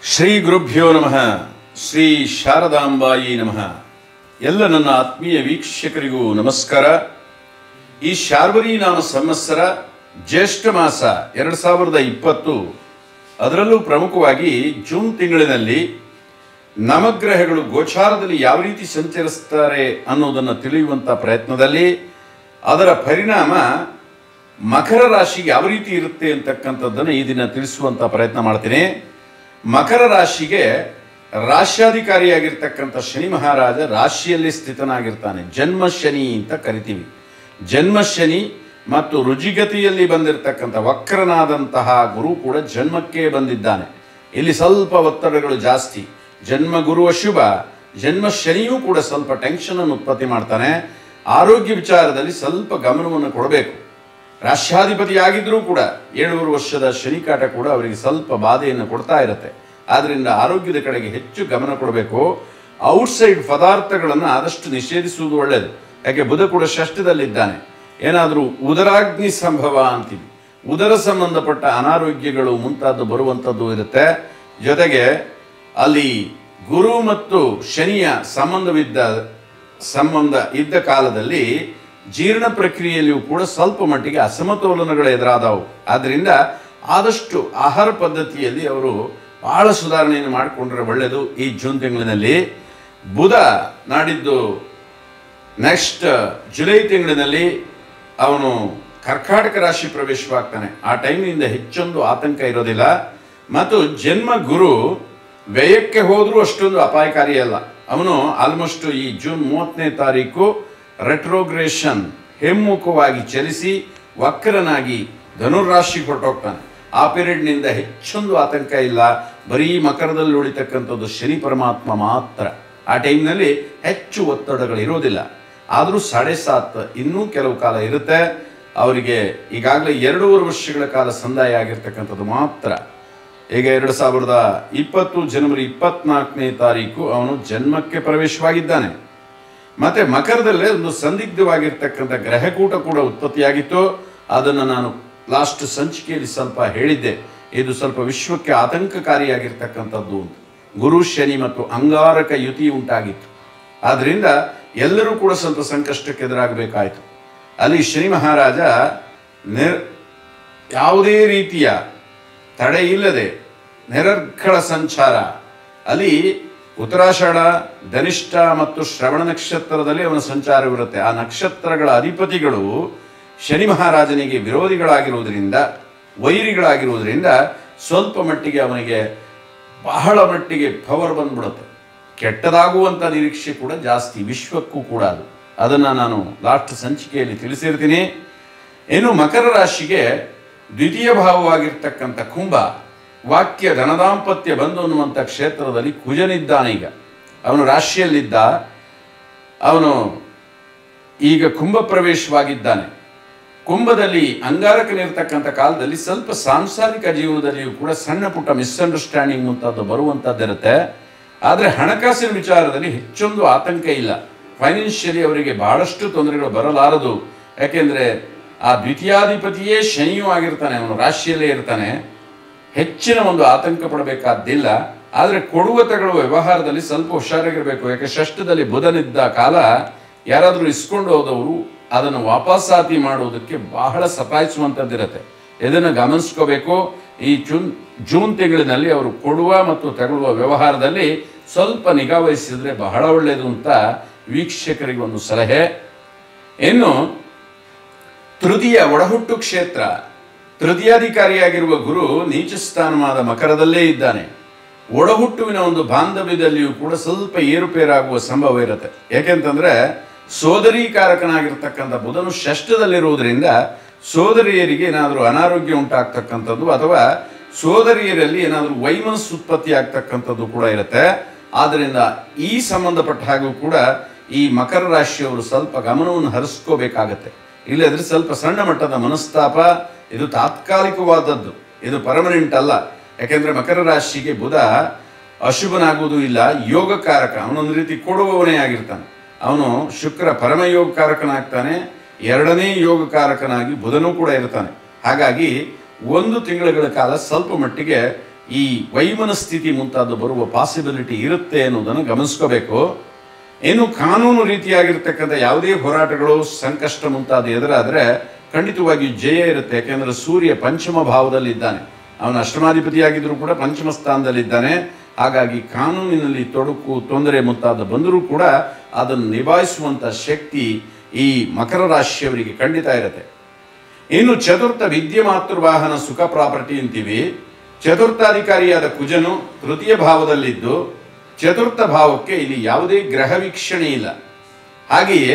ಶ್ರೀ ಗುರುಭ್ಯೋ ನಮಃ ಶ್ರೀ ಶಾರದಾಂಬಾಯಿ ನಮಃ ಎಲ್ಲ ನನ್ನ ಆತ್ಮೀಯ ವೀಕ್ಷಕರಿಗೂ ನಮಸ್ಕಾರ ಈ ಶಾರ್ವರಿ ನಾಮ ಸಂವತ್ಸರ ಜ್ಯೇಷ್ಠ ಮಾಸ ಎರಡು ಸಾವಿರದ ಇಪ್ಪತ್ತು ಅದರಲ್ಲೂ ಪ್ರಮುಖವಾಗಿ ಜೂನ್ ತಿಂಗಳಿನಲ್ಲಿ ನವಗ್ರಹಗಳು ಗೋಚಾರದಲ್ಲಿ ಯಾವ ರೀತಿ ಸಂಚರಿಸ್ತಾರೆ ಅನ್ನೋದನ್ನು ತಿಳಿಯುವಂಥ ಪ್ರಯತ್ನದಲ್ಲಿ ಅದರ ಪರಿಣಾಮ ಮಕರ ರಾಶಿಗೆ ಯಾವ ರೀತಿ ಇರುತ್ತೆ ಅಂತಕ್ಕಂಥದ್ದನ್ನು ಈ ದಿನ ತಿಳಿಸುವಂಥ ಪ್ರಯತ್ನ ಮಾಡ್ತೀನಿ ಮಕರ ರಾಶಿಗೆ ರಾಶ್ಯಾಧಿಕಾರಿಯಾಗಿರ್ತಕ್ಕಂಥ ಶನಿ ಮಹಾರಾಜ ರಾಶಿಯಲ್ಲಿ ಸ್ಥಿತನಾಗಿರ್ತಾನೆ ಜನ್ಮ ಶನಿ ಅಂತ ಕರಿತೀವಿ ಜನ್ಮ ಶನಿ ಮತ್ತು ರುಜಿಗತಿಯಲ್ಲಿ ಬಂದಿರತಕ್ಕಂಥ ವಕ್ರನಾದಂತಹ ಗುರು ಕೂಡ ಜನ್ಮಕ್ಕೆ ಬಂದಿದ್ದಾನೆ ಇಲ್ಲಿ ಸ್ವಲ್ಪ ಒತ್ತಡಗಳು ಜಾಸ್ತಿ ಜನ್ಮ ಗುರು ಅಶುಭ ಜನ್ಮ ಶನಿಯೂ ಕೂಡ ಸ್ವಲ್ಪ ಟೆನ್ಷನ್ ಅನ್ನು ಉತ್ಪತ್ತಿ ಮಾಡ್ತಾನೆ ಆರೋಗ್ಯ ವಿಚಾರದಲ್ಲಿ ಸ್ವಲ್ಪ ಗಮನವನ್ನು ಕೊಡಬೇಕು ರಾಷ್ಟ್ರಾಧಿಪತಿಯಾಗಿದ್ದರೂ ಕೂಡ ಏಳುವರೆ ವರ್ಷದ ಶನಿಕಾಟ ಕೂಡ ಅವರಿಗೆ ಸ್ವಲ್ಪ ಬಾಧೆಯನ್ನು ಕೊಡ್ತಾ ಇರುತ್ತೆ ಆದ್ದರಿಂದ ಆರೋಗ್ಯದ ಕಡೆಗೆ ಹೆಚ್ಚು ಗಮನ ಕೊಡಬೇಕು ಔಟ್ಸೈಡ್ ಪದಾರ್ಥಗಳನ್ನು ಆದಷ್ಟು ನಿಷೇಧಿಸುವುದು ಒಳ್ಳೆಯದು ಯಾಕೆ ಬುಧ ಕೂಡ ಷಷ್ಠದಲ್ಲಿದ್ದಾನೆ ಏನಾದರೂ ಉದರಾಗ್ನಿ ಸಂಭವ ಅಂತೀವಿ ಉದರ ಸಂಬಂಧಪಟ್ಟ ಅನಾರೋಗ್ಯಗಳು ಮುಂತಾದ್ದು ಬರುವಂಥದ್ದು ಇರುತ್ತೆ ಜೊತೆಗೆ ಅಲ್ಲಿ ಗುರು ಮತ್ತು ಶನಿಯ ಸಂಬಂಧವಿದ್ದ ಸಂಬಂಧ ಇದ್ದ ಕಾಲದಲ್ಲಿ ಜೀರ್ಣ ಪ್ರಕ್ರಿಯೆಯಲ್ಲಿಯೂ ಕೂಡ ಸ್ವಲ್ಪ ಮಟ್ಟಿಗೆ ಅಸಮತೋಲನಗಳು ಎದುರಾದವು ಆದ್ದರಿಂದ ಆದಷ್ಟು ಆಹಾರ ಪದ್ಧತಿಯಲ್ಲಿ ಅವರು ಬಹಳ ಸುಧಾರಣೆಯನ್ನು ಮಾಡಿಕೊಂಡ್ರೆ ಒಳ್ಳೆಯದು ಈ ಜೂನ್ ತಿಂಗಳಿನಲ್ಲಿ ಬುಧ ನಾಡಿದ್ದು ನೆಕ್ಸ್ಟ್ ಜುಲೈ ತಿಂಗಳಿನಲ್ಲಿ ಅವನು ಕರ್ಕಾಟಕ ರಾಶಿ ಪ್ರವೇಶವಾಗ್ತಾನೆ ಆ ಟೈಮಿನಿಂದ ಹೆಚ್ಚೊಂದು ಆತಂಕ ಇರೋದಿಲ್ಲ ಮತ್ತು ಜನ್ಮ ಗುರು ವ್ಯಯಕ್ಕೆ ಹೋದರೂ ಅಷ್ಟೊಂದು ಅಪಾಯಕಾರಿ ಅಲ್ಲ ಅವನು ಆಲ್ಮೋಸ್ಟ್ ಈ ಜೂನ್ ಮೂವತ್ತನೇ ತಾರೀಕು ರೆಟ್ರೋಗ್ರೇಷನ್ ಹಿಮ್ಮುಖವಾಗಿ ಚಲಿಸಿ ವಕ್ರನಾಗಿ ಧನುರಾಶಿ ಹೊರಟೋಗ್ತಾನೆ ಆ ಪೀರಿಯಡ್ನಿಂದ ಹೆಚ್ಚೊಂದು ಆತಂಕ ಇಲ್ಲ ಬರೀ ಮಕರದಲ್ಲಿ ಉಳಿತಕ್ಕಂಥದ್ದು ಶನಿ ಪರಮಾತ್ಮ ಮಾತ್ರ ಆ ಟೈಮ್ನಲ್ಲಿ ಹೆಚ್ಚು ಒತ್ತಡಗಳು ಇರೋದಿಲ್ಲ ಆದರೂ ಸಾಡೆ ಸಾತ್ ಇನ್ನೂ ಕೆಲವು ಕಾಲ ಇರುತ್ತೆ ಅವರಿಗೆ ಈಗಾಗಲೇ ಎರಡೂವರೆ ವರ್ಷಗಳ ಕಾಲ ಸಂದಾಯ ಆಗಿರ್ತಕ್ಕಂಥದ್ದು ಮಾತ್ರ ಈಗ ಎರಡು ಸಾವಿರದ ಇಪ್ಪತ್ತು ಜನವರಿ ಇಪ್ಪತ್ನಾಲ್ಕನೇ ತಾರೀಕು ಅವನು ಜನ್ಮಕ್ಕೆ ಪ್ರವೇಶವಾಗಿದ್ದಾನೆ ಮತ್ತೆ ಮಕರದಲ್ಲೇ ಒಂದು ಸಂದಿಗ್ಧವಾಗಿರ್ತಕ್ಕಂಥ ಗ್ರಹಕೂಟ ಕೂಡ ಉತ್ಪತ್ತಿಯಾಗಿತ್ತು ಅದನ್ನು ನಾನು ಲಾಸ್ಟ್ ಸಂಚಿಕೆಯಲ್ಲಿ ಸ್ವಲ್ಪ ಹೇಳಿದ್ದೆ ಇದು ಸ್ವಲ್ಪ ವಿಶ್ವಕ್ಕೆ ಆತಂಕಕಾರಿಯಾಗಿರ್ತಕ್ಕಂಥದ್ದು ಅಂತ ಗುರು ಶನಿ ಮತ್ತು ಅಂಗಾರಕ ಯುತಿ ಉಂಟಾಗಿತ್ತು ಆದ್ದರಿಂದ ಎಲ್ಲರೂ ಕೂಡ ಸ್ವಲ್ಪ ಸಂಕಷ್ಟಕ್ಕೆ ಎದುರಾಗಬೇಕಾಯಿತು ಅಲ್ಲಿ ಶನಿ ಮಹಾರಾಜ ನಿರ್ ಯಾವುದೇ ರೀತಿಯ ತಡೆ ಇಲ್ಲದೆ ನಿರರ್ಗಳ ಸಂಚಾರ ಅಲ್ಲಿ ಉತ್ತರಾಷಾಢ ಧನಿಷ್ಠ ಮತ್ತು ಶ್ರವಣ ನಕ್ಷತ್ರದಲ್ಲಿ ಅವನ ಸಂಚಾರವಿರುತ್ತೆ ಆ ನಕ್ಷತ್ರಗಳ ಅಧಿಪತಿಗಳು ಶನಿ ಮಹಾರಾಜನಿಗೆ ವಿರೋಧಿಗಳಾಗಿರುವುದರಿಂದ ವೈರಿಗಳಾಗಿರುವುದರಿಂದ ಸ್ವಲ್ಪ ಮಟ್ಟಿಗೆ ಅವನಿಗೆ ಬಹಳ ಮಟ್ಟಿಗೆ ಪವರ್ ಬಂದ್ಬಿಡುತ್ತೆ ಕೆಟ್ಟದಾಗುವಂಥ ನಿರೀಕ್ಷೆ ಕೂಡ ಜಾಸ್ತಿ ವಿಶ್ವಕ್ಕೂ ಕೂಡ ಅದು ಅದನ್ನು ನಾನು ಲಾಸ್ಟ್ ಸಂಚಿಕೆಯಲ್ಲಿ ತಿಳಿಸಿರ್ತೀನಿ ಇನ್ನು ಮಕರ ರಾಶಿಗೆ ದ್ವಿತೀಯ ಭಾವವಾಗಿರ್ತಕ್ಕಂಥ ಕುಂಭ ವಾಕ್ಯ ಧನದಾಂಪತ್ಯ ಬಂಧು ಅನ್ನುವಂಥ ಕ್ಷೇತ್ರದಲ್ಲಿ ಕುಜನಿದ್ದಾನೆ ಈಗ ಅವನು ರಾಶಿಯಲ್ಲಿದ್ದ ಅವನು ಈಗ ಕುಂಭ ಪ್ರವೇಶವಾಗಿದ್ದಾನೆ ಕುಂಭದಲ್ಲಿ ಅಂಗಾರಕನಿರ್ತಕ್ಕಂಥ ಕಾಲದಲ್ಲಿ ಸ್ವಲ್ಪ ಸಾಂಸಾರಿಕ ಜೀವನದಲ್ಲಿಯೂ ಕೂಡ ಸಣ್ಣ ಪುಟ್ಟ ಮಿಸ್ಅಂಡರ್ಸ್ಟ್ಯಾಂಡಿಂಗ್ ಮುಂತಾದ್ದು ಬರುವಂಥದ್ದಿರುತ್ತೆ ಆದರೆ ಹಣಕಾಸಿನ ವಿಚಾರದಲ್ಲಿ ಹೆಚ್ಚೊಂದು ಆತಂಕ ಇಲ್ಲ ಫೈನಾನ್ಷಿಯಲಿ ಅವರಿಗೆ ಬಹಳಷ್ಟು ತೊಂದರೆಗಳು ಬರಲಾರದು ಯಾಕೆಂದರೆ ಆ ದ್ವಿತೀಯಾಧಿಪತಿಯೇ ಶನಿಯೂ ಆಗಿರ್ತಾನೆ ಅವನು ರಾಶಿಯಲ್ಲೇ ಇರ್ತಾನೆ ಹೆಚ್ಚಿನ ಒಂದು ಆತಂಕ ಪಡಬೇಕಾದ್ದಿಲ್ಲ ಆದರೆ ಕೊಡುವ ತಗೊಳ್ಳುವ ವ್ಯವಹಾರದಲ್ಲಿ ಸ್ವಲ್ಪ ಹುಷಾರಾಗಿರಬೇಕು ಯಾಕೆ ಷಷ್ಠದಲ್ಲಿ ಬುಧನಿದ್ದ ಕಾಲ ಯಾರಾದರೂ ಇಸ್ಕೊಂಡು ಹೋದವರು ಅದನ್ನು ವಾಪಸ್ಸಾತಿ ಮಾಡುವುದಕ್ಕೆ ಬಹಳ ಸತಾಯಿಸುವಂಥದ್ದಿರುತ್ತೆ ಇದನ್ನು ಗಮನಿಸ್ಕೋಬೇಕು ಈ ಜೂನ್ ಜೂನ್ ತಿಂಗಳಿನಲ್ಲಿ ಅವರು ಕೊಡುವ ಮತ್ತು ತಗೊಳ್ಳುವ ವ್ಯವಹಾರದಲ್ಲಿ ಸ್ವಲ್ಪ ನಿಗಾ ವಹಿಸಿದ್ರೆ ಬಹಳ ಒಳ್ಳೆಯದು ಅಂತ ವೀಕ್ಷಕರಿಗೆ ಒಂದು ಸಲಹೆ ಇನ್ನು ತೃತೀಯ ಒಳಹುಟ್ಟು ಕ್ಷೇತ್ರ ತೃತೀಯಾಧಿಕಾರಿಯಾಗಿರುವ ಗುರು ನೀಚ ಸ್ಥಾನವಾದ ಮಕರದಲ್ಲೇ ಇದ್ದಾನೆ ಒಳಹುಟ್ಟುವಿನ ಒಂದು ಬಾಂಧವ್ಯದಲ್ಲಿಯೂ ಕೂಡ ಸ್ವಲ್ಪ ಏರುಪೇರಾಗುವ ಸಂಭವ ಇರುತ್ತೆ ಯಾಕೆಂತಂದ್ರೆ ಸೋದರೀಕಾರಕನಾಗಿರ್ತಕ್ಕಂಥ ಬುಧನು ಷಷ್ಠದಲ್ಲಿರುವುದರಿಂದ ಸೋದರಿಯರಿಗೆ ಏನಾದರೂ ಅನಾರೋಗ್ಯ ಉಂಟಾಗ್ತಕ್ಕಂಥದ್ದು ಅಥವಾ ಸೋದರಿಯರಲ್ಲಿ ಏನಾದರೂ ವೈಮನಸ್ ಉತ್ಪತ್ತಿ ಆಗ್ತಕ್ಕಂಥದ್ದು ಕೂಡ ಇರುತ್ತೆ ಆದ್ದರಿಂದ ಈ ಸಂಬಂಧಪಟ್ಟ ಹಾಗೂ ಕೂಡ ಈ ಮಕರ ರಾಶಿಯವರು ಸ್ವಲ್ಪ ಗಮನವನ್ನು ಹರಿಸ್ಕೋಬೇಕಾಗತ್ತೆ ಇಲ್ಲದ್ರೆ ಸ್ವಲ್ಪ ಸಣ್ಣ ಮಟ್ಟದ ಮನಸ್ತಾಪ ಇದು ತಾತ್ಕಾಲಿಕವಾದದ್ದು ಇದು ಪರ್ಮನೆಂಟ್ ಅಲ್ಲ ಯಾಕೆಂದ್ರೆ ಮಕರ ರಾಶಿಗೆ ಬುಧ ಅಶುಭನಾಗುವುದು ಇಲ್ಲ ಯೋಗಕಾರಕ ಅವನೊಂದು ರೀತಿ ಕೊಡುವವನೇ ಆಗಿರ್ತಾನೆ ಅವನು ಶುಕ್ರ ಪರಮಯೋಗಕಾರಕನಾಗ್ತಾನೆ ಎರಡನೇ ಯೋಗಕಾರಕನಾಗಿ ಬುಧನೂ ಕೂಡ ಇರ್ತಾನೆ ಹಾಗಾಗಿ ಒಂದು ತಿಂಗಳುಗಳ ಕಾಲ ಸ್ವಲ್ಪ ಮಟ್ಟಿಗೆ ಈ ವೈಮನ ಸ್ಥಿತಿ ಮುಂತಾದ ಬರುವ ಪಾಸಿಬಿಲಿಟಿ ಇರುತ್ತೆ ಅನ್ನೋದನ್ನು ಗಮನಿಸ್ಕೋಬೇಕು ಇನ್ನು ಕಾನೂನು ರೀತಿಯಾಗಿರ್ತಕ್ಕಂಥ ಯಾವುದೇ ಹೋರಾಟಗಳು ಸಂಕಷ್ಟ ಮುಂತಾದ ಎದುರಾದರೆ ಖಂಡಿತವಾಗಿಯೂ ಜಯ ಇರುತ್ತೆ ಯಾಕೆಂದರೆ ಸೂರ್ಯ ಪಂಚಮ ಭಾವದಲ್ಲಿದ್ದಾನೆ ಅವನ ಅಷ್ಟಮಾಧಿಪತಿಯಾಗಿದ್ದರೂ ಕೂಡ ಪಂಚಮ ಸ್ಥಾನದಲ್ಲಿದ್ದಾನೆ ಹಾಗಾಗಿ ಕಾನೂನಿನಲ್ಲಿ ತೊಡಕು ತೊಂದರೆ ಮುಂತಾದ ಬಂದರೂ ಕೂಡ ಅದನ್ನು ನಿಭಾಯಿಸುವಂಥ ಶಕ್ತಿ ಈ ಮಕರ ರಾಶಿಯವರಿಗೆ ಖಂಡಿತ ಇರುತ್ತೆ ಇನ್ನು ಚತುರ್ಥ ವಿದ್ಯೆ ಮಾತೃವಾಹನ ಸುಖ ಪ್ರಾಪರ್ಟಿ ಅಂತೀವಿ ಚತುರ್ಥಾಧಿಕಾರಿಯಾದ ಕುಜನು ತೃತೀಯ ಭಾವದಲ್ಲಿದ್ದು ಚತುರ್ಥ ಭಾವಕ್ಕೆ ಇಲ್ಲಿ ಯಾವುದೇ ಗ್ರಹ ವೀಕ್ಷಣೆ ಇಲ್ಲ ಹಾಗೆಯೇ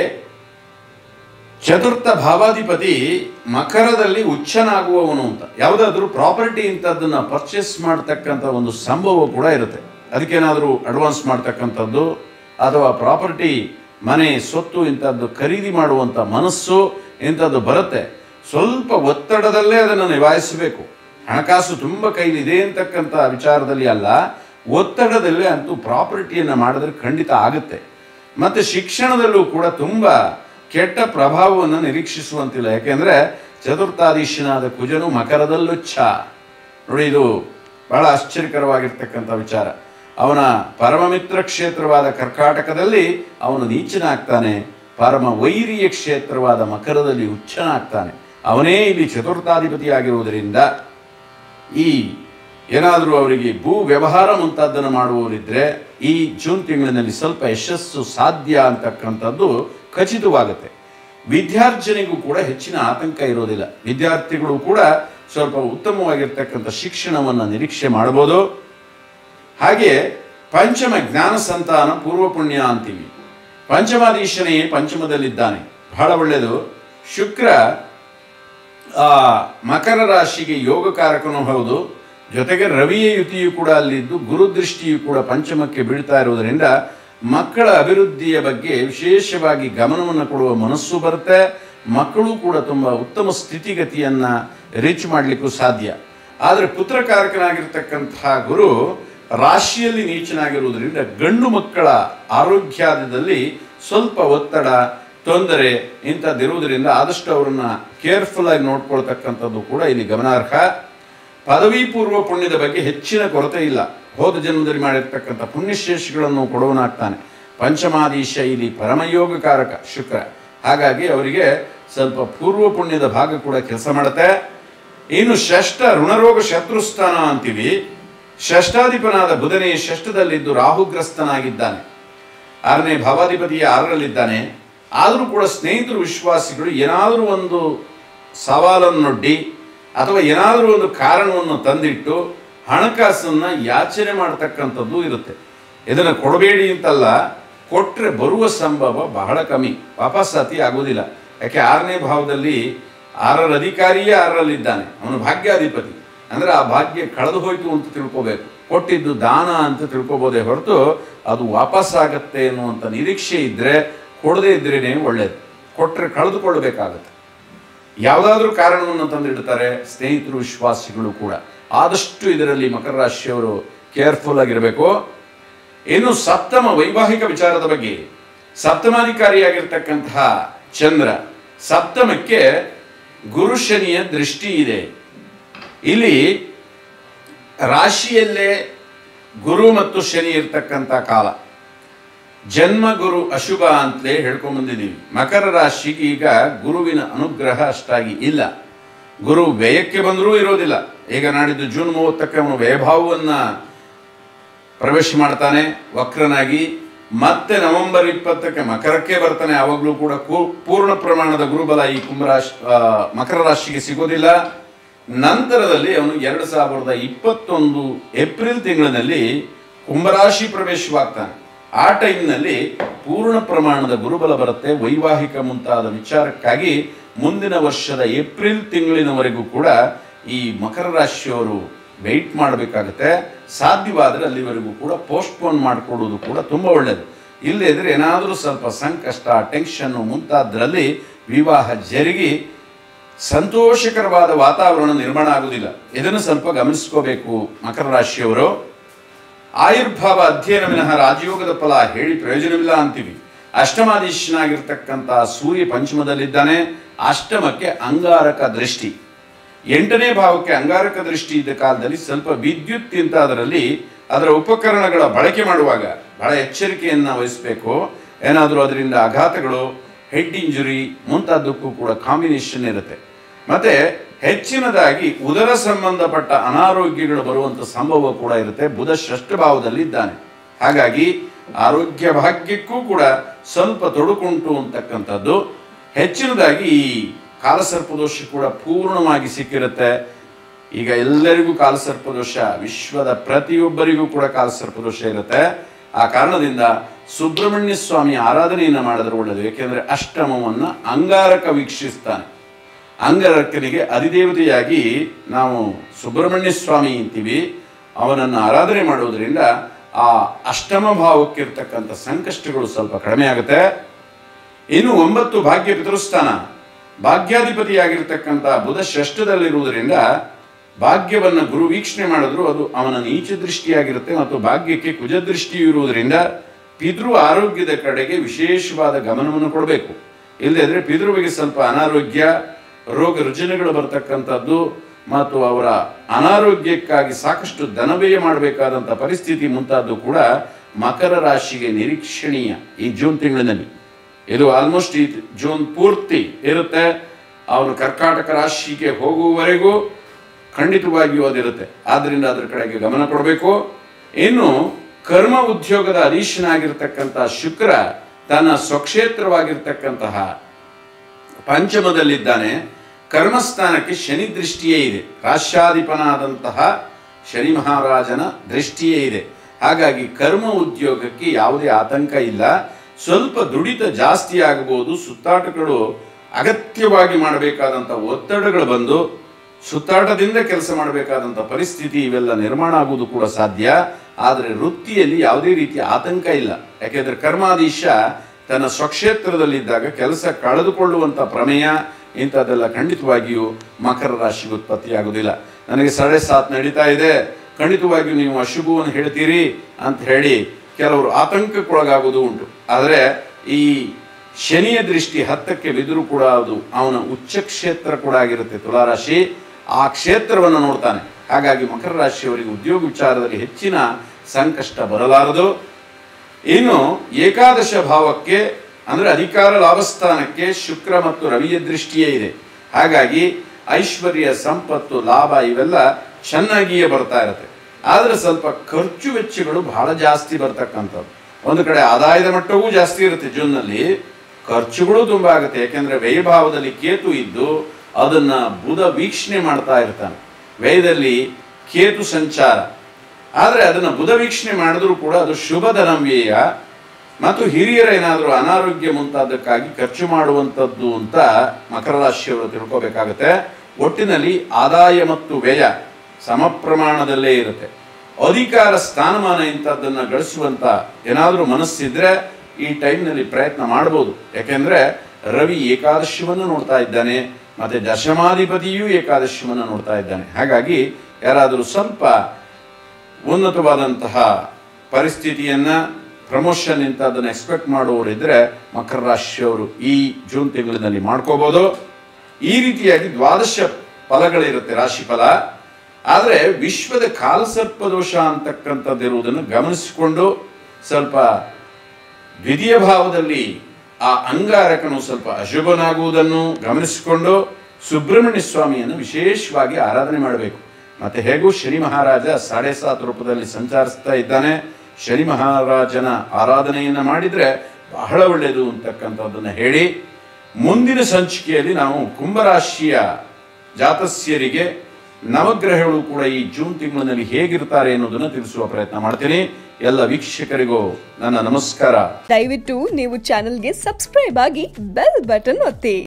ಚತುರ್ಥ ಭಾವಾಧಿಪತಿ ಮಕರದಲ್ಲಿ ಉಚ್ಚನಾಗುವವನು ಅಂತ ಯಾವುದಾದ್ರೂ ಪ್ರಾಪರ್ಟಿ ಇಂಥದ್ದನ್ನು ಪರ್ಚೇಸ್ ಮಾಡ್ತಕ್ಕಂಥ ಒಂದು ಸಂಭವ ಕೂಡ ಇರುತ್ತೆ ಅದಕ್ಕೇನಾದರೂ ಅಡ್ವಾನ್ಸ್ ಮಾಡ್ತಕ್ಕಂಥದ್ದು ಅಥವಾ ಪ್ರಾಪರ್ಟಿ ಮನೆ ಸೊತ್ತು ಇಂಥದ್ದು ಖರೀದಿ ಮಾಡುವಂಥ ಮನಸ್ಸು ಇಂಥದ್ದು ಬರುತ್ತೆ ಸ್ವಲ್ಪ ಒತ್ತಡದಲ್ಲೇ ಅದನ್ನು ನಿಭಾಯಿಸಬೇಕು ಹಣಕಾಸು ತುಂಬ ಕೈಲಿದೆ ಅಂತಕ್ಕಂಥ ವಿಚಾರದಲ್ಲಿ ಅಲ್ಲ ಒತ್ತಡದಲ್ಲೇ ಅಂತೂ ಪ್ರಾಪರ್ಟಿಯನ್ನು ಮಾಡಿದ್ರೆ ಖಂಡಿತ ಆಗುತ್ತೆ ಮತ್ತು ಶಿಕ್ಷಣದಲ್ಲೂ ಕೂಡ ತುಂಬ ಕೆಟ್ಟ ಪ್ರಭಾವವನ್ನು ನಿರೀಕ್ಷಿಸುವಂತಿಲ್ಲ ಯಾಕೆಂದರೆ ಚತುರ್ಥಾಧೀಶನಾದ ಕುಜನು ಮಕರದಲ್ಲುಚ್ಛ ನೋಡಿ ಇದು ಬಹಳ ಆಶ್ಚರ್ಯಕರವಾಗಿರ್ತಕ್ಕಂಥ ವಿಚಾರ ಅವನ ಪರಮಮಿತ್ರ ಕ್ಷೇತ್ರವಾದ ಕರ್ಕಾಟಕದಲ್ಲಿ ಅವನು ನೀಚನಾಗ್ತಾನೆ ಪರಮ ವೈರಿಯ ಕ್ಷೇತ್ರವಾದ ಮಕರದಲ್ಲಿ ಉಚ್ಚನಾಗ್ತಾನೆ ಅವನೇ ಇಲ್ಲಿ ಚತುರ್ಥಾಧಿಪತಿಯಾಗಿರುವುದರಿಂದ ಈ ಏನಾದರೂ ಅವರಿಗೆ ಭೂ ವ್ಯವಹಾರ ಮುಂತಾದ್ದನ್ನು ಮಾಡುವವರಿದ್ದರೆ ಈ ಜೂನ್ ತಿಂಗಳಿನಲ್ಲಿ ಸ್ವಲ್ಪ ಯಶಸ್ಸು ಸಾಧ್ಯ ಅಂತಕ್ಕಂಥದ್ದು ಖಚಿತವಾಗುತ್ತೆ ವಿದ್ಯಾರ್ಜನೆಗೂ ಕೂಡ ಹೆಚ್ಚಿನ ಆತಂಕ ಇರೋದಿಲ್ಲ ವಿದ್ಯಾರ್ಥಿಗಳು ಕೂಡ ಸ್ವಲ್ಪ ಉತ್ತಮವಾಗಿರ್ತಕ್ಕಂಥ ಶಿಕ್ಷಣವನ್ನು ನಿರೀಕ್ಷೆ ಮಾಡ್ಬೋದು ಹಾಗೆ ಪಂಚಮ ಜ್ಞಾನ ಸಂತಾನ ಪೂರ್ವ ಪುಣ್ಯ ಅಂತೀವಿ ಪಂಚಮಾಧೀಶನೇ ಪಂಚಮದಲ್ಲಿದ್ದಾನೆ ಬಹಳ ಒಳ್ಳೆಯದು ಶುಕ್ರ ಆ ಮಕರ ರಾಶಿಗೆ ಯೋಗಕಾರಕನೂ ಹೌದು ಜೊತೆಗೆ ರವಿಯ ಯುತಿಯು ಕೂಡ ಅಲ್ಲಿದ್ದು ಗುರುದೃಷ್ಟಿಯು ಕೂಡ ಪಂಚಮಕ್ಕೆ ಬೀಳ್ತಾ ಇರುವುದರಿಂದ ಮಕ್ಕಳ ಅಭಿವೃದ್ಧಿಯ ಬಗ್ಗೆ ವಿಶೇಷವಾಗಿ ಗಮನವನ್ನು ಕೊಡುವ ಮನಸ್ಸು ಬರುತ್ತೆ ಮಕ್ಕಳು ಕೂಡ ತುಂಬ ಉತ್ತಮ ಸ್ಥಿತಿಗತಿಯನ್ನು ರೀಚ್ ಮಾಡಲಿಕ್ಕೂ ಸಾಧ್ಯ ಆದರೆ ಪುತ್ರಕಾರಕನಾಗಿರ್ತಕ್ಕಂತಹ ಗುರು ರಾಶಿಯಲ್ಲಿ ನೀಚನಾಗಿರುವುದರಿಂದ ಗಂಡು ಮಕ್ಕಳ ಆರೋಗ್ಯದಲ್ಲಿ ಸ್ವಲ್ಪ ಒತ್ತಡ ತೊಂದರೆ ಇಂಥದ್ದಿರುವುದರಿಂದ ಆದಷ್ಟು ಅವರನ್ನ ಕೇರ್ಫುಲ್ ಆಗಿ ನೋಡ್ಕೊಳ್ತಕ್ಕಂಥದ್ದು ಕೂಡ ಇಲ್ಲಿ ಗಮನಾರ್ಹ ಪದವಿ ಪೂರ್ವ ಪುಣ್ಯದ ಬಗ್ಗೆ ಹೆಚ್ಚಿನ ಕೊರತೆ ಇಲ್ಲ ಹೋದ ಜನ್ಮದಲ್ಲಿ ಮಾಡಿರ್ತಕ್ಕಂಥ ಪುಣ್ಯಶೇಷಗಳನ್ನು ಕೊಡುವನಾಗ್ತಾನೆ ಪಂಚಮಾಧೀಶ ಇಲ್ಲಿ ಪರಮಯೋಗಕಾರಕ ಶುಕ್ರ ಹಾಗಾಗಿ ಅವರಿಗೆ ಸ್ವಲ್ಪ ಪೂರ್ವ ಪುಣ್ಯದ ಭಾಗ ಕೂಡ ಕೆಲಸ ಮಾಡುತ್ತೆ ಇನ್ನು ಷಷ್ಠ ಋಣರೋಗ ಶತ್ರುಸ್ಥಾನ ಅಂತೀವಿ ಷಷ್ಠಾಧಿಪನಾದ ಬುಧನೇ ಷಷ್ಠದಲ್ಲಿದ್ದು ರಾಹುಗ್ರಸ್ತನಾಗಿದ್ದಾನೆ ಆರನೇ ಭಾವಾಧಿಪತಿಯ ಆರರಲ್ಲಿದ್ದಾನೆ ಆದರೂ ಕೂಡ ಸ್ನೇಹಿತರು ವಿಶ್ವಾಸಿಗಳು ಏನಾದರೂ ಒಂದು ಸವಾಲನ್ನೊಡ್ಡಿ ಅಥವಾ ಏನಾದರೂ ಒಂದು ಕಾರಣವನ್ನು ತಂದಿಟ್ಟು ಹಣಕಾಸನ್ನು ಯಾಚನೆ ಮಾಡತಕ್ಕಂಥದ್ದು ಇರುತ್ತೆ ಇದನ್ನು ಕೊಡಬೇಡಿ ಅಂತಲ್ಲ ಕೊಟ್ಟರೆ ಬರುವ ಸಂಭವ ಬಹಳ ಕಮ್ಮಿ ವಾಪಸ್ಸಾತಿ ಆಗೋದಿಲ್ಲ ಯಾಕೆ ಆರನೇ ಭಾವದಲ್ಲಿ ಆರರ ಅಧಿಕಾರಿಯೇ ಆರರಲ್ಲಿದ್ದಾನೆ ಅವನು ಭಾಗ್ಯಾಧಿಪತಿ ಅಂದರೆ ಆ ಭಾಗ್ಯ ಕಳೆದು ಹೋಯಿತು ಅಂತ ತಿಳ್ಕೋಬೇಕು ಕೊಟ್ಟಿದ್ದು ದಾನ ಅಂತ ತಿಳ್ಕೊಬೋದೇ ಹೊರತು ಅದು ವಾಪಸ್ ಆಗತ್ತೆ ಅನ್ನುವಂಥ ನಿರೀಕ್ಷೆ ಇದ್ದರೆ ಕೊಡದೇ ಇದ್ರೇನೆ ಒಳ್ಳೇದು ಕೊಟ್ಟರೆ ಕಳೆದುಕೊಳ್ಳಬೇಕಾಗತ್ತೆ ಯಾವುದಾದ್ರೂ ಕಾರಣವನ್ನು ತಂದಿಡ್ತಾರೆ ಸ್ನೇಹಿತರು ವಿಶ್ವಾಸಿಗಳು ಕೂಡ ಆದಷ್ಟು ಇದರಲ್ಲಿ ಮಕರ ರಾಶಿಯವರು ಕೇರ್ಫುಲ್ ಆಗಿರಬೇಕು ಇನ್ನು ಸಪ್ತಮ ವೈವಾಹಿಕ ವಿಚಾರದ ಬಗ್ಗೆ ಸಪ್ತಮಾಧಿಕಾರಿಯಾಗಿರ್ತಕ್ಕಂತಹ ಚಂದ್ರ ಸಪ್ತಮಕ್ಕೆ ಗುರು ಶನಿಯ ದೃಷ್ಟಿ ಇದೆ ಇಲ್ಲಿ ರಾಶಿಯಲ್ಲೇ ಗುರು ಮತ್ತು ಶನಿ ಇರ್ತಕ್ಕಂಥ ಕಾಲ ಜನ್ಮ ಗುರು ಅಶುಭ ಅಂತಲೇ ಹೇಳ್ಕೊಂಡ್ ಬಂದಿದ್ದೀವಿ ಮಕರ ರಾಶಿಗೆ ಈಗ ಗುರುವಿನ ಅನುಗ್ರಹ ಅಷ್ಟಾಗಿ ಇಲ್ಲ ಗುರು ವ್ಯಯಕ್ಕೆ ಬಂದರೂ ಇರೋದಿಲ್ಲ ಈಗ ನಾಡಿದ್ದು ಜೂನ್ ಮೂವತ್ತಕ್ಕೆ ಅವನು ವ್ಯಯಭಾವವನ್ನು ಪ್ರವೇಶ ಮಾಡ್ತಾನೆ ವಕ್ರನಾಗಿ ಮತ್ತೆ ನವೆಂಬರ್ ಇಪ್ಪತ್ತಕ್ಕೆ ಮಕರಕ್ಕೆ ಬರ್ತಾನೆ ಯಾವಾಗಲೂ ಕೂಡ ಕೂ- ಪೂರ್ಣ ಪ್ರಮಾಣದ ಗುರುಬಲ ಈ ಕುಂಭರಾಶಿ ಆ, ಮಕರ ರಾಶಿಗೆ ಸಿಗೋದಿಲ್ಲ ನಂತರದಲ್ಲಿ ಅವನು ಎರಡು ಸಾವಿರದ ಇಪ್ಪತ್ತೊಂದು ಏಪ್ರಿಲ್ ತಿಂಗಳಿನಲ್ಲಿ ಕುಂಭರಾಶಿ ಪ್ರವೇಶವಾಗ್ತಾನೆ ಆ ಟೈಮ್ನಲ್ಲಿ ಪೂರ್ಣ ಪ್ರಮಾಣದ ಗುರುಬಲ ಬರುತ್ತೆ ವೈವಾಹಿಕ ಮುಂತಾದ ವಿಚಾರಕ್ಕಾಗಿ ಮುಂದಿನ ವರ್ಷದ ಏಪ್ರಿಲ್ ತಿಂಗಳಿನವರೆಗೂ ಕೂಡ ಈ ಮಕರ ರಾಶಿಯವರು ವೆಯ್ಟ್ ಮಾಡಬೇಕಾಗುತ್ತೆ ಸಾಧ್ಯವಾದರೆ ಅಲ್ಲಿವರೆಗೂ ಕೂಡ ಪೋಸ್ಟ್ಪೋನ್ ಮಾಡಿಕೊಡೋದು ಕೂಡ ತುಂಬ ಒಳ್ಳೆಯದು ಇಲ್ಲದಿದ್ರೆ ಏನಾದರೂ ಸ್ವಲ್ಪ ಸಂಕಷ್ಟ ಟೆನ್ಷನ್ನು ಮುಂತಾದ್ರಲ್ಲಿ ವಿವಾಹ ಜರುಗಿ ಸಂತೋಷಕರವಾದ ವಾತಾವರಣ ನಿರ್ಮಾಣ ಆಗುವುದಿಲ್ಲ ಇದನ್ನು ಸ್ವಲ್ಪ ಗಮನಿಸ್ಕೋಬೇಕು ಮಕರ ರಾಶಿಯವರು ಆಯುರ್ಭಾವ ಅಧ್ಯಯನ ವಿನಃ ರಾಜಯೋಗದ ಫಲ ಹೇಳಿ ಪ್ರಯೋಜನವಿಲ್ಲ ಅಂತೀವಿ ಅಷ್ಟಮಾಧೀಶನಾಗಿರ್ತಕ್ಕಂಥ ಸೂರ್ಯ ಪಂಚಮದಲ್ಲಿದ್ದಾನೆ ಅಷ್ಟಮಕ್ಕೆ ಅಂಗಾರಕ ದೃಷ್ಟಿ ಎಂಟನೇ ಭಾವಕ್ಕೆ ಅಂಗಾರಕ ದೃಷ್ಟಿ ಇದ್ದ ಕಾಲದಲ್ಲಿ ಸ್ವಲ್ಪ ವಿದ್ಯುತ್ ಅಂತ ಅದರಲ್ಲಿ ಅದರ ಉಪಕರಣಗಳ ಬಳಕೆ ಮಾಡುವಾಗ ಬಹಳ ಎಚ್ಚರಿಕೆಯನ್ನು ವಹಿಸಬೇಕು ಏನಾದರೂ ಅದರಿಂದ ಆಘಾತಗಳು ಹೆಡ್ ಇಂಜುರಿ ಮುಂತಾದಕ್ಕೂ ಕೂಡ ಕಾಂಬಿನೇಷನ್ ಇರುತ್ತೆ ಮತ್ತೆ ಹೆಚ್ಚಿನದಾಗಿ ಉದರ ಸಂಬಂಧಪಟ್ಟ ಅನಾರೋಗ್ಯಗಳು ಬರುವಂತ ಸಂಭವ ಕೂಡ ಇರುತ್ತೆ ಬುಧ ಷಷ್ಠ ಭಾವದಲ್ಲಿ ಇದ್ದಾನೆ ಹಾಗಾಗಿ ಆರೋಗ್ಯ ಭಾಗ್ಯಕ್ಕೂ ಕೂಡ ಸ್ವಲ್ಪ ತೊಡಕುಂಟು ಅಂತಕ್ಕಂಥದ್ದು ಹೆಚ್ಚಿನದಾಗಿ ಈ ಕಾಲಸರ್ಪದೋಷ ಕೂಡ ಪೂರ್ಣವಾಗಿ ಸಿಕ್ಕಿರುತ್ತೆ ಈಗ ಎಲ್ಲರಿಗೂ ಕಾಲಸರ್ಪದೋಷ ವಿಶ್ವದ ಪ್ರತಿಯೊಬ್ಬರಿಗೂ ಕೂಡ ಕಾಲಸರ್ಪದೋಷ ಇರುತ್ತೆ ಆ ಕಾರಣದಿಂದ ಸುಬ್ರಹ್ಮಣ್ಯ ಸ್ವಾಮಿ ಆರಾಧನೆಯನ್ನು ಮಾಡಿದ್ರೆ ಒಳ್ಳೆಯದು ಏಕೆಂದರೆ ಅಷ್ಟಮವನ್ನು ಅಂಗಾರಕ ವೀಕ್ಷಿಸ್ತಾನೆ ಅಂಗಾರಕನಿಗೆ ಅಧಿದೇವತೆಯಾಗಿ ನಾವು ಸುಬ್ರಹ್ಮಣ್ಯ ಸ್ವಾಮಿ ಅಂತೀವಿ ಅವನನ್ನು ಆರಾಧನೆ ಮಾಡುವುದರಿಂದ ಆ ಅಷ್ಟಮ ಭಾವಕ್ಕಿರ್ತಕ್ಕಂಥ ಸಂಕಷ್ಟಗಳು ಸ್ವಲ್ಪ ಕಡಿಮೆ ಆಗುತ್ತೆ ಇನ್ನು ಒಂಬತ್ತು ಭಾಗ್ಯ ಪಿತೃಸ್ಥಾನ ಭಾಗ್ಯಾಧಿಪತಿಯಾಗಿರ್ತಕ್ಕಂಥ ಬುಧ ಷಷ್ಠದಲ್ಲಿರುವುದರಿಂದ ಭಾಗ್ಯವನ್ನು ಗುರು ವೀಕ್ಷಣೆ ಮಾಡಿದ್ರು ಅದು ಅವನ ನೀಚ ದೃಷ್ಟಿಯಾಗಿರುತ್ತೆ ಮತ್ತು ಭಾಗ್ಯಕ್ಕೆ ಕುಜದೃಷ್ಟಿಯು ಇರುವುದರಿಂದ ಪಿತೃ ಆರೋಗ್ಯದ ಕಡೆಗೆ ವಿಶೇಷವಾದ ಗಮನವನ್ನು ಕೊಡಬೇಕು ಇಲ್ಲದಿದ್ರೆ ಪಿತೃವಿಗೆ ಸ್ವಲ್ಪ ಅನಾರೋಗ್ಯ ರೋಗ ರುಜಿನಗಳು ಬರ್ತಕ್ಕಂಥದ್ದು ಮತ್ತು ಅವರ ಅನಾರೋಗ್ಯಕ್ಕಾಗಿ ಸಾಕಷ್ಟು ಧನವ್ಯಯ ಮಾಡಬೇಕಾದಂಥ ಪರಿಸ್ಥಿತಿ ಮುಂತಾದ್ದು ಕೂಡ ಮಕರ ರಾಶಿಗೆ ನಿರೀಕ್ಷಣೀಯ ಈ ಜೂನ್ ತಿಂಗಳಿನಲ್ಲಿ ಇದು ಆಲ್ಮೋಸ್ಟ್ ಈ ಜೂನ್ ಪೂರ್ತಿ ಇರುತ್ತೆ ಅವನು ಕರ್ಕಾಟಕ ರಾಶಿಗೆ ಹೋಗುವವರೆಗೂ ಖಂಡಿತವಾಗಿಯೂ ಅದಿರುತ್ತೆ ಆದ್ದರಿಂದ ಅದರ ಕಡೆಗೆ ಗಮನ ಕೊಡಬೇಕು ಇನ್ನು ಕರ್ಮ ಉದ್ಯೋಗದ ಅಧೀಶನಾಗಿರ್ತಕ್ಕಂಥ ಶುಕ್ರ ತನ್ನ ಸ್ವಕ್ಷೇತ್ರವಾಗಿರ್ತಕ್ಕಂತಹ ಪಂಚಮದಲ್ಲಿದ್ದಾನೆ ಕರ್ಮಸ್ಥಾನಕ್ಕೆ ಶನಿ ದೃಷ್ಟಿಯೇ ಇದೆ ರಾಶ್ಯಾಧಿಪನಾದಂತಹ ಶನಿ ಮಹಾರಾಜನ ದೃಷ್ಟಿಯೇ ಇದೆ ಹಾಗಾಗಿ ಕರ್ಮ ಉದ್ಯೋಗಕ್ಕೆ ಯಾವುದೇ ಆತಂಕ ಇಲ್ಲ ಸ್ವಲ್ಪ ದುಡಿತ ಜಾಸ್ತಿ ಆಗಬಹುದು ಸುತ್ತಾಟಗಳು ಅಗತ್ಯವಾಗಿ ಮಾಡಬೇಕಾದಂಥ ಒತ್ತಡಗಳು ಬಂದು ಸುತ್ತಾಟದಿಂದ ಕೆಲಸ ಮಾಡಬೇಕಾದಂಥ ಪರಿಸ್ಥಿತಿ ಇವೆಲ್ಲ ನಿರ್ಮಾಣ ಆಗುವುದು ಕೂಡ ಸಾಧ್ಯ ಆದರೆ ವೃತ್ತಿಯಲ್ಲಿ ಯಾವುದೇ ರೀತಿಯ ಆತಂಕ ಇಲ್ಲ ಯಾಕೆಂದರೆ ಕರ್ಮಾಧೀಶ ತನ್ನ ಸ್ವಕ್ಷೇತ್ರದಲ್ಲಿದ್ದಾಗ ಕೆಲಸ ಕಳೆದುಕೊಳ್ಳುವಂಥ ಪ್ರಮೇಯ ಇಂಥದ್ದೆಲ್ಲ ಖಂಡಿತವಾಗಿಯೂ ಮಕರ ರಾಶಿಗೆ ಉತ್ಪತ್ತಿಯಾಗುವುದಿಲ್ಲ ನನಗೆ ಸಾಡೆ ಸಾತ್ ನಡೀತಾ ಇದೆ ಖಂಡಿತವಾಗಿಯೂ ನೀವು ಅಶುಭವನ್ನು ಹೇಳ್ತೀರಿ ಅಂತ ಹೇಳಿ ಕೆಲವರು ಆತಂಕಕ್ಕೊಳಗಾಗುವುದು ಉಂಟು ಆದರೆ ಈ ಶನಿಯ ದೃಷ್ಟಿ ಹತ್ತಕ್ಕೆ ಬಿದ್ದರೂ ಕೂಡ ಅದು ಅವನ ಉಚ್ಚ ಕ್ಷೇತ್ರ ಕೂಡ ಆಗಿರುತ್ತೆ ತುಲಾರಾಶಿ ಆ ಕ್ಷೇತ್ರವನ್ನು ನೋಡ್ತಾನೆ ಹಾಗಾಗಿ ಮಕರ ರಾಶಿಯವರಿಗೆ ಉದ್ಯೋಗ ವಿಚಾರದಲ್ಲಿ ಹೆಚ್ಚಿನ ಸಂಕಷ್ಟ ಬರಲಾರದು ಇನ್ನು ಏಕಾದಶ ಭಾವಕ್ಕೆ ಅಂದ್ರೆ ಅಧಿಕಾರ ಲಾಭಸ್ಥಾನಕ್ಕೆ ಶುಕ್ರ ಮತ್ತು ರವಿಯ ದೃಷ್ಟಿಯೇ ಇದೆ ಹಾಗಾಗಿ ಐಶ್ವರ್ಯ ಸಂಪತ್ತು ಲಾಭ ಇವೆಲ್ಲ ಚೆನ್ನಾಗಿಯೇ ಬರ್ತಾ ಇರುತ್ತೆ ಆದರೆ ಸ್ವಲ್ಪ ಖರ್ಚು ವೆಚ್ಚಗಳು ಬಹಳ ಜಾಸ್ತಿ ಬರ್ತಕ್ಕಂಥದ್ದು ಒಂದು ಕಡೆ ಆದಾಯದ ಮಟ್ಟವೂ ಜಾಸ್ತಿ ಇರುತ್ತೆ ಜೂನ್ನಲ್ಲಿ ಖರ್ಚುಗಳು ತುಂಬ ಆಗುತ್ತೆ ಯಾಕೆಂದ್ರೆ ವ್ಯಯಭಾವದಲ್ಲಿ ಕೇತು ಇದ್ದು ಅದನ್ನ ಬುಧ ವೀಕ್ಷಣೆ ಮಾಡ್ತಾ ಇರ್ತಾನೆ ವ್ಯಯದಲ್ಲಿ ಕೇತು ಸಂಚಾರ ಆದರೆ ಅದನ್ನು ಬುಧ ವೀಕ್ಷಣೆ ಮಾಡಿದ್ರೂ ಕೂಡ ಅದು ಶುಭ ಧನವ್ಯಯ ಮತ್ತು ಹಿರಿಯರ ಏನಾದರೂ ಅನಾರೋಗ್ಯ ಮುಂತಾದಕ್ಕಾಗಿ ಖರ್ಚು ಮಾಡುವಂಥದ್ದು ಅಂತ ಮಕರ ರಾಶಿಯವರು ತಿಳ್ಕೋಬೇಕಾಗತ್ತೆ ಒಟ್ಟಿನಲ್ಲಿ ಆದಾಯ ಮತ್ತು ವ್ಯಯ ಸಮ ಪ್ರಮಾಣದಲ್ಲೇ ಇರುತ್ತೆ ಅಧಿಕಾರ ಸ್ಥಾನಮಾನ ಇಂಥದ್ದನ್ನು ಗಳಿಸುವಂತ ಏನಾದರೂ ಮನಸ್ಸಿದ್ರೆ ಈ ಟೈಮ್ನಲ್ಲಿ ಪ್ರಯತ್ನ ಮಾಡ್ಬೋದು ಯಾಕೆಂದ್ರೆ ರವಿ ಏಕಾದಶಿವನ್ನು ನೋಡ್ತಾ ಇದ್ದಾನೆ ಮತ್ತೆ ದಶಮಾಧಿಪತಿಯೂ ಏಕಾದಶಿವನ್ನು ನೋಡ್ತಾ ಇದ್ದಾನೆ ಹಾಗಾಗಿ ಯಾರಾದರೂ ಸ್ವಲ್ಪ ಉನ್ನತವಾದಂತಹ ಪರಿಸ್ಥಿತಿಯನ್ನ ಪ್ರಮೋಷನ್ ಇಂಥದ್ದನ್ನು ಎಕ್ಸ್ಪೆಕ್ಟ್ ಮಾಡುವವರಿದ್ರೆ ಮಕರ ರಾಶಿಯವರು ಈ ಜೂನ್ ತಿಂಗಳಿನಲ್ಲಿ ಮಾಡ್ಕೋಬಹುದು ಈ ರೀತಿಯಾಗಿ ದ್ವಾದಶ ಫಲಗಳಿರುತ್ತೆ ರಾಶಿ ಫಲ ಆದರೆ ವಿಶ್ವದ ಕಾಲಸರ್ಪ ದೋಷ ಅಂತಕ್ಕಂಥದ್ದಿರುವುದನ್ನು ಗಮನಿಸಿಕೊಂಡು ಸ್ವಲ್ಪ ದ್ವಿತೀಯ ಭಾವದಲ್ಲಿ ಆ ಅಂಗಾರಕನು ಸ್ವಲ್ಪ ಅಶುಭನಾಗುವುದನ್ನು ಗಮನಿಸಿಕೊಂಡು ಸುಬ್ರಹ್ಮಣ್ಯ ಸ್ವಾಮಿಯನ್ನು ವಿಶೇಷವಾಗಿ ಆರಾಧನೆ ಮಾಡಬೇಕು ಮತ್ತೆ ಹೇಗೂ ಶನಿ ಮಹಾರಾಜ ಸಾಡೆ ಸಾತ್ ರೂಪದಲ್ಲಿ ಸಂಚರಿಸ್ತಾ ಇದ್ದಾನೆ ಶನಿ ಮಹಾರಾಜನ ಆರಾಧನೆಯನ್ನು ಮಾಡಿದ್ರೆ ಬಹಳ ಒಳ್ಳೆಯದು ಅಂತಕ್ಕಂಥದ್ದನ್ನು ಹೇಳಿ ಮುಂದಿನ ಸಂಚಿಕೆಯಲ್ಲಿ ನಾವು ಕುಂಭರಾಶಿಯ ಜಾತಸ್ಯರಿಗೆ ನವಗ್ರಹಗಳು ಕೂಡ ಈ ಜೂನ್ ತಿಂಗಳಿನಲ್ಲಿ ಹೇಗಿರ್ತಾರೆ ಎನ್ನುವುದನ್ನು ತಿಳಿಸುವ ಪ್ರಯತ್ನ ಮಾಡ್ತೀನಿ ಎಲ್ಲ ವೀಕ್ಷಕರಿಗೂ ನನ್ನ ನಮಸ್ಕಾರ ದಯವಿಟ್ಟು ನೀವು ಚಾನೆಲ್ಗೆ ಸಬ್ಸ್ಕ್ರೈಬ್ ಆಗಿ ಬೆಲ್ ಬಟನ್ ಒತ್ತಿ